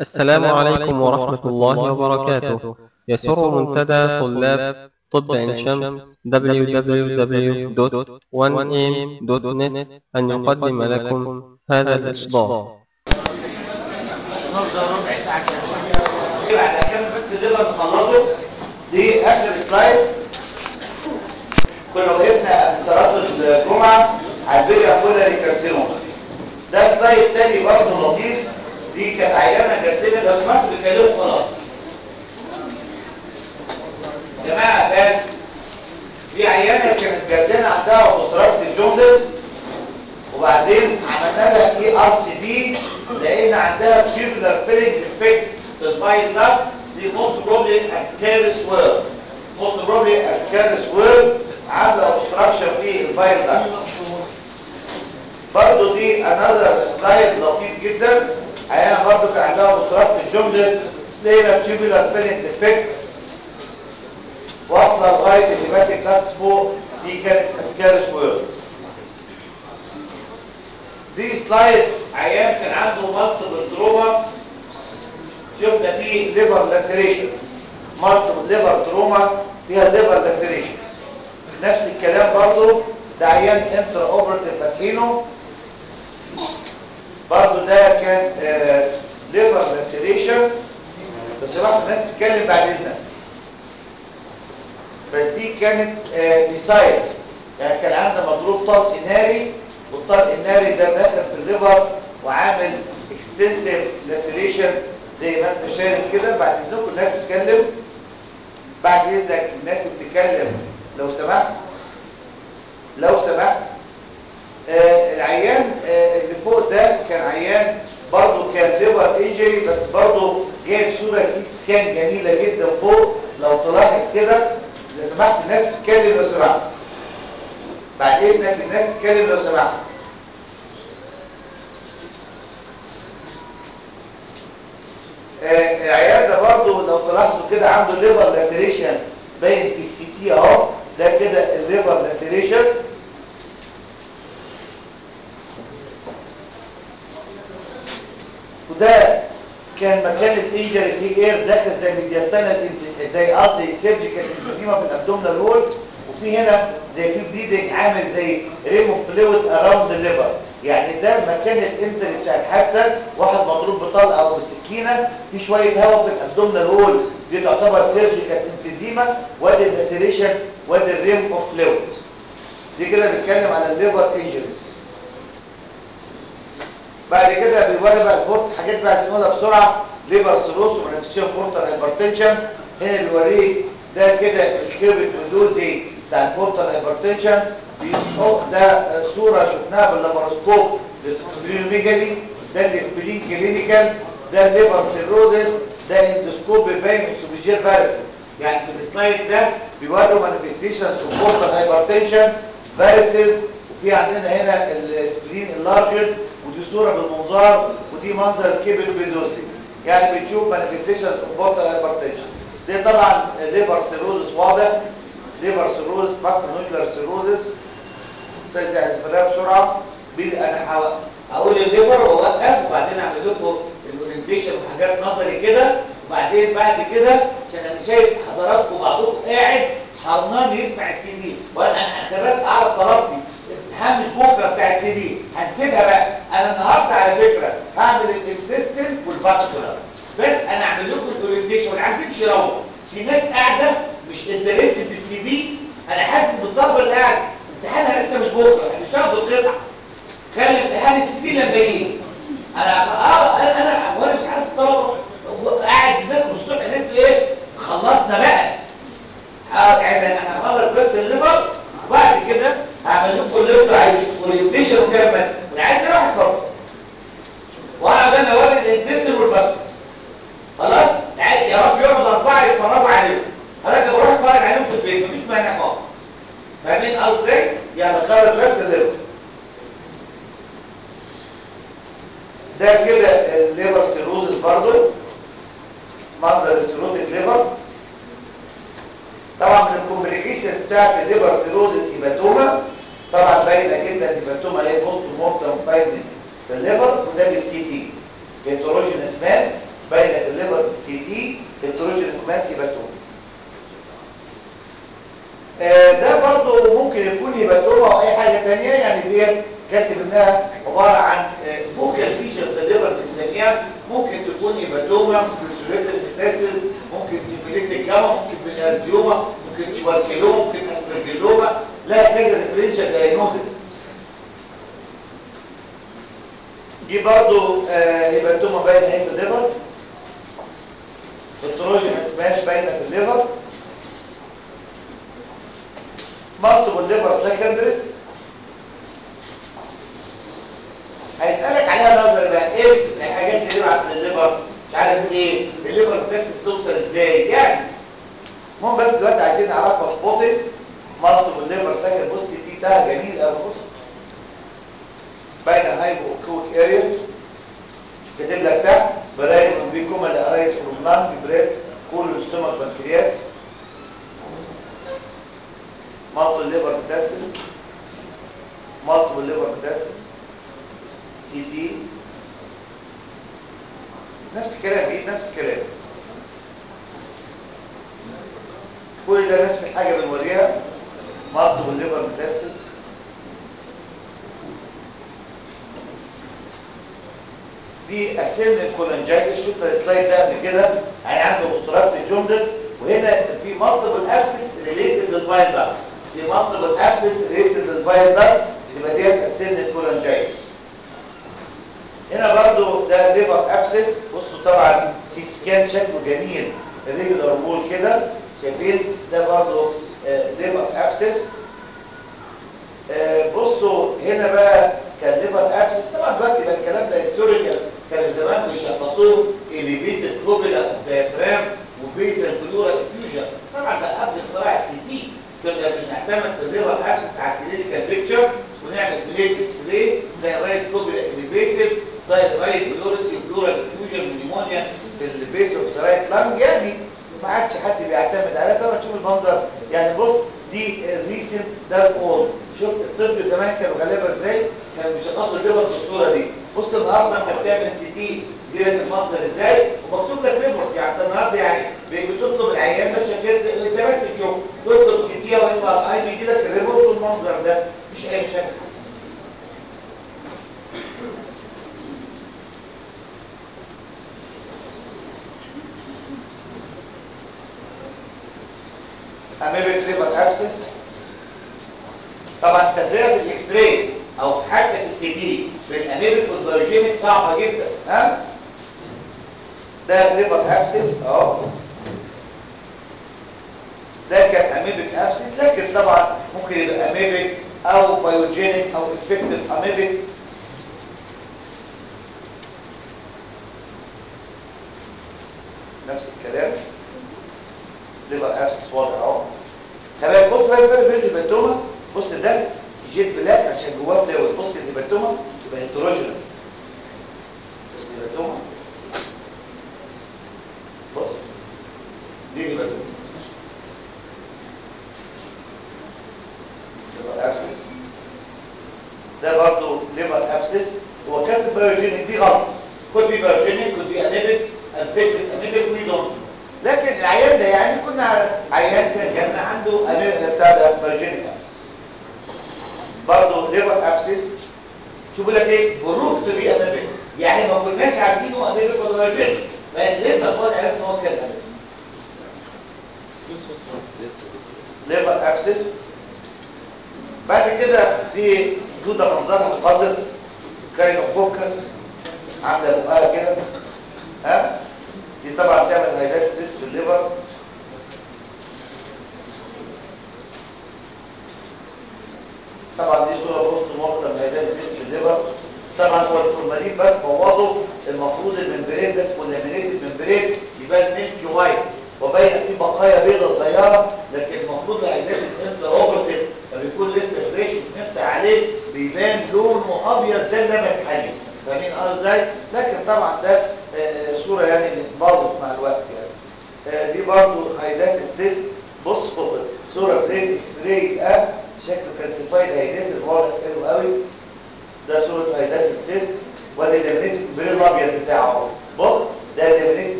السلام عليكم ورحمة الله وبركاته يسر منتدى طلاب طب عين شمس www.1am.net أن يقدم لكم هذا الإصدار نرجع ربع ساعة كده بعد كده بس الليفر نخلصه دي اخر سلايد كنا وقفنا في صلاة الجمعة على البريا كولاري كارسينوما ده سلايد تاني برضه لطيف دي كانت عيانة جات لنا لو سمحتوا بتكلموا خلاص يا جماعة بس دي عيانة كانت جات لنا عندها اوبستراكت الجوندس وبعدين عملنا لها اي ار سي بي لقينا عندها تيوبولار فيلنج افكت في البايل داك دي موست بروبلي اسكارس وير موست بروبلي اسكارس وير عامله اوبستراكشن في البايل داك برضه دي انذر سلايد لطيف جدا عيانه برضه كان عندها اوبستراكت الجمله لقينا تيوبولار فيلنج افكت واصله لغايه الهيباتيك كاتس فوق دي كانت اسكارس وير دي سلايد عيان كان عنده مالتيبل تروما شفنا فيه ليفر لاسيريشنز مالتيبل ليفر تروما فيها ليفر لاسيريشنز نفس الكلام برضو ده عيان انترا اوبرتيف فاتحينه برضو ده كان آه ليفر لاسيريشن لو سمحتوا الناس تتكلم بعد اذنك بس دي كانت آه ميسايل يعني كان عندنا مضروب طلق ناري والطلق الناري ده داخل في الليفر وعامل اكستنسيف لاسيليشن زي ما انت شايف كده بعد اذنكم الناس تتكلم بعد اذنك الناس بتتكلم لو سمحت لو سمحت آه العيان آه اللي فوق ده كان عيان برضه كان ليفر انجري بس برضه جايب صوره سيت سكان جميله جدا فوق لو تلاحظ كده لو سمحت الناس تتكلم لو سمحت بعد اذنك الناس تتكلم لو سمحت آه العيان ده برضه لو تلاحظوا كده عنده ليفر لاسيريشن باين في السي تي اهو ده كده الليفر لاسيريشن وده كان مكان الانجري فيه اير داخل زي ميدياستانال زي قصدي سيرجيكال انفيزيما في الابدومينال وول وفي هنا زي في بليدنج عامل زي ريم اوف فلويد اراوند الليفر يعني ده مكان الانتري بتاع الحادثه واحد مضروب بطلقه او بسكينه في شويه هواء في الابدومينال وول دي تعتبر سيرجيكال انفيزيما وادي اللاسيريشن وادي الريم اوف فلويد دي كده بنتكلم على الليفر انجريز بعد كده بيوري بقى البورت حاجات بقى عايزين نقولها بسرعه ليفر سيروس ومنافسيون بورتال هايبرتنشن هنا بيوريك ده كده الكيرب البندوزي بتاع البورتال هايبرتنشن ده صوره شفناها باللابروسكوب للسبلينوميجالي ده الاسبلين كلينيكال ده الليفر سيروزس ده اندوسكوب باين اوسوبيجير فارسز يعني في السلايد ده بيوروا مانيفستيشنز اوف بورتال هايبرتنشن فارسز وفي عندنا هنا السبلين اللارجر ودي صورة بالمنظار ودي منظر الكيبل بيدوسي يعني بتشوف مانيفستيشن اوف بورتال هايبرتنشن دي طبعا ليفر سيروزس واضح ليفر سيروز ماكرو نيوكلير سيروزس استاذ هزفلها بسرعه انا هقول الليفر واوقف وبعدين اعمل لكم الاورينتيشن وحاجات نظري كده وبعدين بعد كده عشان انا شايف حضراتكم بعضكم قاعد حرمان يسمع السي دي وانا انا اعرف طلبتي الامتحان مش بكره بتاع السي دي هنسيبها بقى انا النهارده على فكره هعمل الانتستين والفاسكولار بس انا اعمل لكم الاورينتيشن واللي عايز يمشي يروح في ناس قاعده مش انترستد بالسي دي انا حاسس بالطلبه اللي قاعده امتحانها لسه مش بكره هنشتغل بالقطع خلي امتحان السي دي لما يجي انا اه انا انا وانا مش عارف الطلبه قاعد الناس من الصبح ناس ايه خلصنا بقى اه يعني انا هخلص بس الليفر وبعد كده هعمل لكم اللي انتوا عايزين اورينتيشن وكلام واللي عايز يروح يتفضل واقعد انا اوري الانتستين والباسكت خلاص يا رب يقعد اربعه يتفرجوا عليهم انا بروح اتفرج عليهم في البيت مفيش مانع خالص فاهمين قصدي يعني خالص بس الليفر ده كده الليفر سيروزس برضو منظر السيروتيك ليفر طبعا من الكومبليكيشنز بتاعت الليفر سيروزس هيباتوما طبعا باينه جدا الهيباتوما هي بوست مورتم باين في الليفر وده بالسي تي هيتروجينس ماس باينه في الليفر بالسي دي هيتروجينس ماس هيباتوما آه، ده برضو ممكن يكون هيباتوما او اي حاجه ثانيه يعني ديت كاتب انها عباره عن فوكال فيجن في الليفر بنسميها ممكن تكون هيباتوما ممكن سوليتر ميتاسيس ممكن سيمبليتيك جاما ممكن بلارزيوما ممكن شواركيلوما ممكن اسبرجيلوما لا كذا ديفرنشال دايجنوستس دي برضو آه، هيباتوما باينه اهي في الليفر التروجينس ماش باينه في الليفر مالتيبل ليفر سكندريز هيسألك عليها نظر بقى ايه الحاجات اللي بقى في الليفر مش عارف ايه الليفر بتسس توصل ازاي يعني المهم بس دلوقتي عايزين نعرفها سبوتنج مالتيبل ليفر سكندريز بص دي بتاعها جميل قوي بص باينه هايبو كوك اريا كاتب لك تحت برايم بيكم الارايس فروم لانج بريست كل ستومك بنكرياس مالتو ليفر متاسس مالتو ليفر متاسس سي دي نفس الكلام ايه نفس الكلام كل ده نفس الحاجه بنوريها مالتو ليفر متاسس دي اسن الكولانجايتس شفنا السلايد ده قبل كده يعني عنده مسترات جوندس وهنا في مالتيبل ابسس ريليتد للبايل داكت في مالتيبل ابسس ريليتد للبايل داكت يبقى ديت اسن الكولانجايتس هنا برضو ده ليفر ابسس بصوا طبعا سيت سكان شكله جميل ريجولار وول كده شايفين ده برضو ليفر ابسس بصوا هنا بقى كان ليفر ابسس طبعا دلوقتي بقى الكلام ده هيستوريكال كانوا زمان بيشخصوه اليفيتد كوبيلا اوف دايفرام وبيزل بلورال افيوجن طبعا ده قبل اختراع السي تي كنا مش نعتمد في الليفر ابسس على الكلينيكال بيكتشر ونعمل بليت اكس راي تلاقي رايت كوبيلا اليفيتد تلاقي رايت بلورسي بلورال افيوجن ونيمونيا في البيس اوف ذا رايت لانج يعني ما عادش حد بيعتمد عليها طبعا تشوف المنظر يعني بص دي الريسنت ده الاولد شفت الطب زمان كانوا غالبا ازاي كانوا بيشخصوا الليفر بالصوره دي بص النهارده انت بتعمل سي تي دي لك المنظر ازاي ومكتوب لك ريبورت يعني انت النهارده يعني بتطلب العيان بس كده انت بس تشوف تطلب سي تي او ام ار اي بيجي لك الريبورت والمنظر ده مفيش اي مشاكل اميبك ليفر ابسس طبعا التفريغ في الاكس راي او حتى في السي دي بالاميبك والبيوجينيك صعبه جدا ها ده ليفر ابسس اهو ده كان اميبك ابسس لكن طبعا ممكن يبقى اميبك او بايوجينيك او افكتيف اميبك نفس الكلام ليفر ابسس واضح اهو تمام بص بقى الفرق بين الهيباتوما بص ده جيت بلاك عشان جواه فلويد بص الهيباتوما يبقى هيتروجينس بص الهيباتوما بص دي هيباتوما ليفر ابسس ده برضه ليفر ابسس هو كاتب بايوجينيك دي غلط كود بي بايوجينيك كود بي انيبك انفكتد انيبك وي دونت لكن العيان ده يعني كنا عيان كان عنده انيبك بتاع ده بايوجينيك ابسس برضه ليفر ابسس شوف لك ايه بروف تو بي انيبك يعني ما كناش عارفين هو انيبك ولا بايوجينيك بقى ليه طبعا عرفنا ان هو كان انيبك ليفر ابسس بعد كده دي دودة منظرها قذر كاينو فوكس عامله بقها كده ها دي طبعا بتعمل هايلايت سيست في الليفر طبعا دي صوره بوست مورتم هايلايت سيست في الليفر طبعا هو الفورمالين بس بوظه المفروض الممبرين ده اسمه لامينيتد ممبرين يبان ميلكي وايت وباين فيه بقايا بيضه صغيره لكن المفروض الهايلايت انت اوبرتيف فبيكون لسه فريش بنفتح عليه بيبان لونه ابيض زي اللبن الحليب فاهمين اه ازاي لكن طبعا ده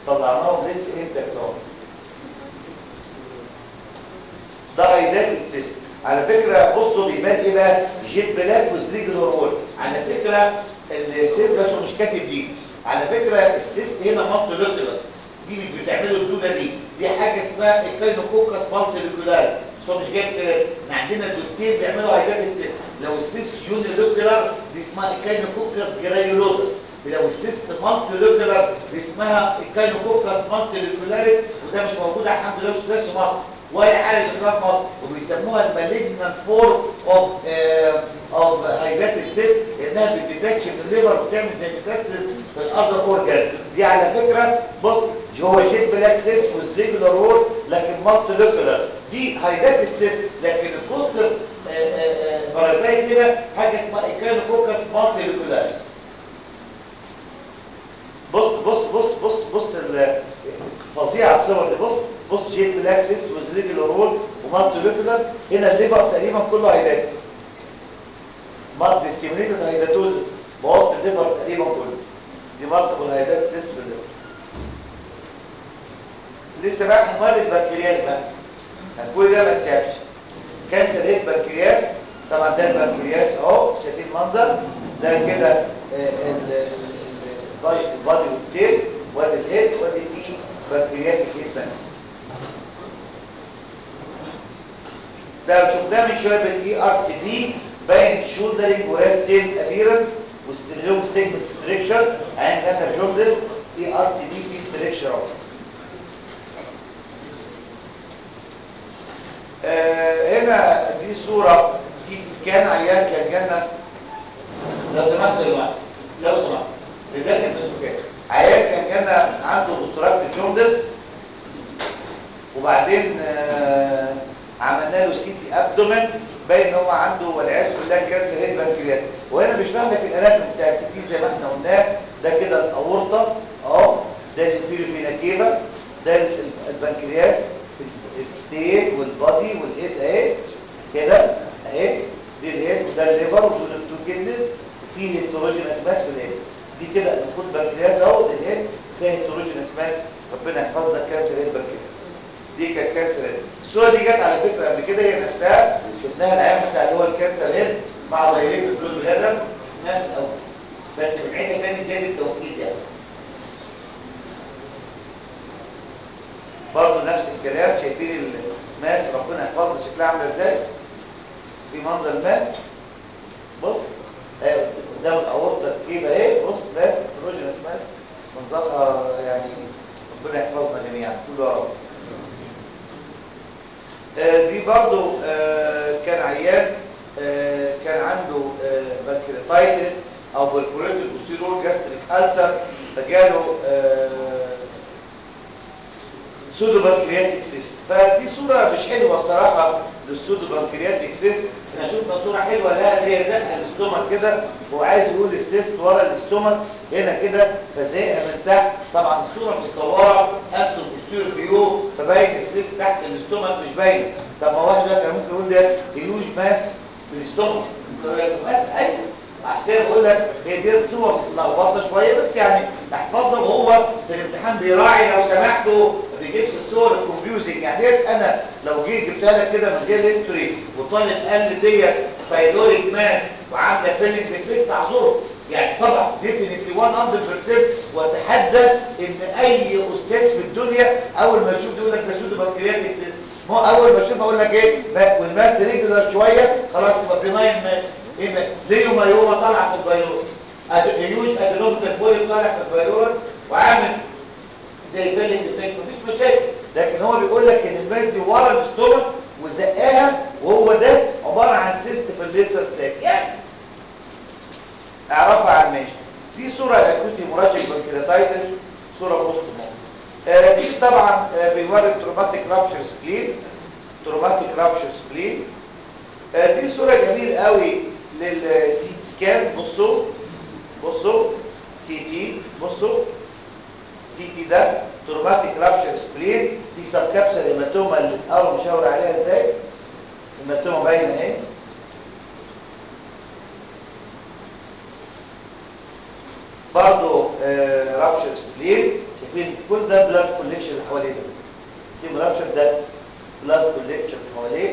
طلعناهم لسه انت اهو ده ايدات السيستم على فكره بصوا بيبان ايه بقى جيت بلاك وسريجل وول على فكره السيست بس هو مش كاتب دي على فكره السيست هنا مالتي لوكيولار دي مش بتعمله الدوده دي دي حاجه اسمها الكاينوكوكس مالتي لوكيولاريس بس هو مش جايب سيرت احنا عندنا الدكتين بيعملوا ايدات السيست لو السيست يوني لوكيولار دي اسمها الكاينوكوكس جرانيولوزس لو السيست مالتي لوكيولار دي اسمها الكاينوكوكس مالتي لوكيولاريس وده مش موجود الحمد لله مش في مصر ولا حاجه في مصر وبيسموها المالجنت فورم اوف اوف هايداتد سيست لانها بتديتكش في الليفر وبتعمل زي ميتاسيس في الاذر اورجان دي على فكره بص هو شيت بلاك سيست وذ ريجولار وول لكن مالتي لوكيولار دي هايداتد سيست لكن الكوستر بارازايت هنا حاجه اسمها ايكانوكوكس مالتي لوكيولاريس بص بص بص بص بص فظيعه الصور دي بص بص شيب بلاكسس وزريجل رول ومالتي لوكولار هنا الليفر تقريبا كله هيدات مالتي ستيميليتد هيداتوزس بوظ الليفر تقريبا كله دي مالتيبل هيدات سيست في الليفر لسه بقى حمار البنكرياس بقى كل ده ما اتشافش كانسر هيد بنكرياس طبعا ده البنكرياس اهو شايفين المنظر ده كده البادي والتيل وادي الهيد وادي فيه بنكرياتيك هيد بس ده شفناه من شويه بالاي ار سي بي باين شولدرنج وراد تيل ابيرنس وستريلوم سيجمنت ستريكشر عند انا جوندس اي ار سي بي في ستريكشر اهو آه هنا دي صوره سي سكان عيان كان جالنا لو سمحت دلوقتي لو سمحت بدايه السكان عيان كان جالنا عنده اوستراكت جوندس وبعدين آه عملنا له سي تي ابدومن باين ان هو عنده والعياذ بالله كانسر هيد بنكرياس وهنا بيشرح لك الاناتومي بتاع السي تي زي ما احنا قلناه ده كده الاورطه اهو ده الانفيريو فينا كيفا ده البنكرياس التيل والبادي والهيد اهي كده اهي دي الهيد وده الليفر ودول التو كيدنز وفي هيتروجينس ماس في الهيد دي كده المفروض بنكرياس اهو الهيد فيها هيتروجينس ماس ربنا يحفظنا كانسر هيد بنكرياس دي كانت كانسر هيد الصوره دي جت على فكره قبل كده هي نفسها شفناها العيان بتاع اللي هو الكانسر هيد مع دايركت دول بلادر نفس الاول بس بنعيدها تاني زي التوقيت يعني برضه نفس الكلام شايفين الماس ربنا يحفظها شكلها عامله ازاي في منظر الماس بص اهي قدام الاورطه الكيبه اهي بص ماس هيتروجينس ماس منظرها يعني ربنا يحفظنا جميعا كله يا رب آه دي برضو آه كان عيان آه كان عنده بنكرياتايتس او برفوريتد بوستيرور جاستريك ألسر فجاله سودو بنكرياتيك سيست فدي صوره مش حلوه بصراحه للسودو بنكرياتيك سيست احنا شفنا صوره حلوه لها اللي هي زقه الاستومك كده هو عايز يقول السيست ورا الاستومك هنا كده فزائها من تحت طبعا الصوره متصوره انتم بوستيرور فيو فباين السيست تحت الاستومك مش باينه طب ما واحد كان ممكن يقول ده هيوج ماس في الاستومك ماس ايوه عشان كده بقول لك هي دي صور لخبطه شويه بس يعني احفظها وهو في الامتحان بيراعي لو سمحتوا ما بيجيبش الصور الكونفيوزنج يعني ديت انا لو جيت جبتها لك كده من غير هيستوري وطالب قال ديت بايلوريك ماس وعامله فيلنج ديفكت اعذره يعني طبعا ديفينتلي 100% واتحدى ان اي استاذ في الدنيا اول ما يشوف يقول لك ده سودو بنكرياتيك سيستم ما هو اول ما اشوف اقول لك ايه والماس ريجولار شويه خلاص تبقى بناين ماس ايه ليه ما يوم طالع في الفيروس هيوش ادينوميتال بولي طالع في الفيروس وعامل زي فيلم ديفكت مفيش مشاكل لكن هو بيقول لك ان الماس دي ورا الاستومك وزقاها وهو ده عباره عن سيست في الليسر ساك يعني اعرفها على الماشي دي صوره الاكوتي مراجع بنكرياتايتس صوره بوست آه دي طبعا آه بيوري تروماتيك رابشر سبلين تروماتيك رابشر سبلين آه دي صوره جميل قوي للسي سكان بصوا بصوا سي تي بصوا سي تي ده تروماتيك رابشر سبلين في سب كابسل هيماتوما اللي اول مشاور عليها ازاي هيماتوما باينه اهي برضه آه رابشر سبلين شايفين كل ده ده بلاد كوليكشن اللي حواليه ده سيم رابشر ده بلاد كوليكشن حواليه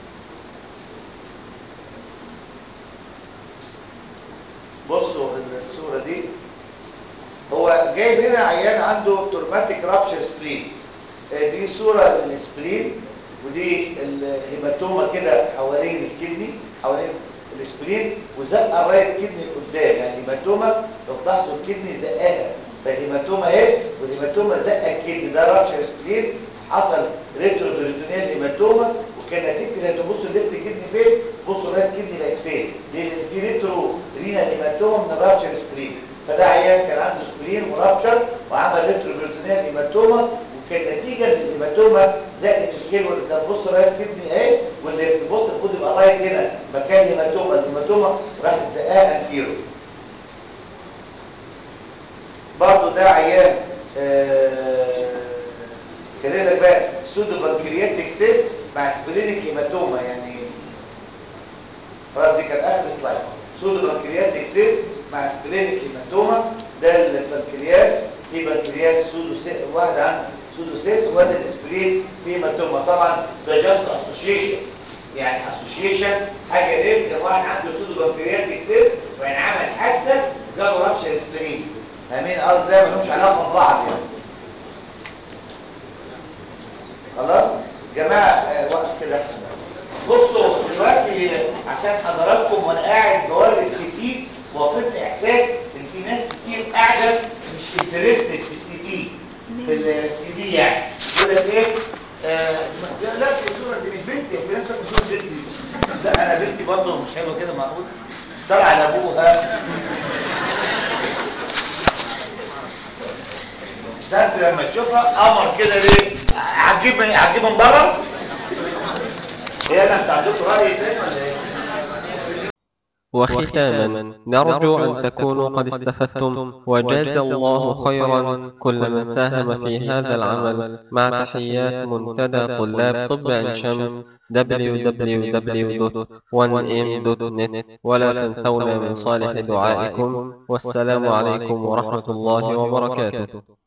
بصوا الصوره دي هو جايب هنا عيان عنده تورماتيك رابشر سبلين دي صوره للسبلين ودي الهيماتوما كده حوالين الكدني حوالين السبلين وزقه الرايت كدني قدام يعني الهيماتوما لو تلاحظوا الكدني زقاها فالهيماتوما اهي والهيماتوما زقه الكدني ده رابشر سبلين حصل ريترو بريتونيال هيماتوما وكان نتيجه ان تبصوا الليفت كدني فين بصوا الرايت كدني بقت فين ليه لان في ريترو رينال هيماتوما من الرابشر سبلين فده عيان كان عنده سبلين ورابشر وعمل ريترو بريتونيال هيماتوما وكان نتيجه للهيماتوما زائد الكيلو اللي كان بص رايت كدني اهي واللي بص المفروض يبقى رايت هنا مكان هيماتوما الهيماتوما راحت زقاها انتيرو برضه ده عيان آه كده لك بقى سودو بنكرياتيك سيست مع سبلينيك هيماتوما يعني خلاص دي كانت اخر سلايد سودو بنكرياتيك سيست مع سبلينيك هيماتوما ده البنكرياس في بنكرياس سودو سي... واحد عنده سودو سيس وواحد الاسبرين في هيماتوما طبعا ده جاست اسوشيشن يعني اسوشيشن حاجه غير كان واحد عنده سودو بنكرياتيك سيست ويعني عمل حادثه جاله رابشر اسبرين فاهمين قصدي زي ما لهمش علاقه ببعض يعني خلاص جماعه آه وقت كده بصوا دلوقتي عشان حضراتكم وانا قاعد بوري السي تي واصلني احساس ان في ناس كتير قاعده مش انترستد في السي تي في السي دي يعني يقول لك ايه آه لا في الصوره دي مش بنتي في ناس بتقول بنتي لا انا بنتي برضه مش حلوه كده معقول طلع على ابوها ده انت لما تشوفها قمر كده ليه هتجيب من هتجيب من بره هي انا انت عندكم راي تاني ولا ايه وختاما نرجو أن تكونوا قد استفدتم وجاز الله خيرا كل من ساهم في هذا العمل مع تحيات منتدى طلاب طب عين شمس www.1m.net ولا تنسونا من صالح دعائكم والسلام عليكم ورحمة الله وبركاته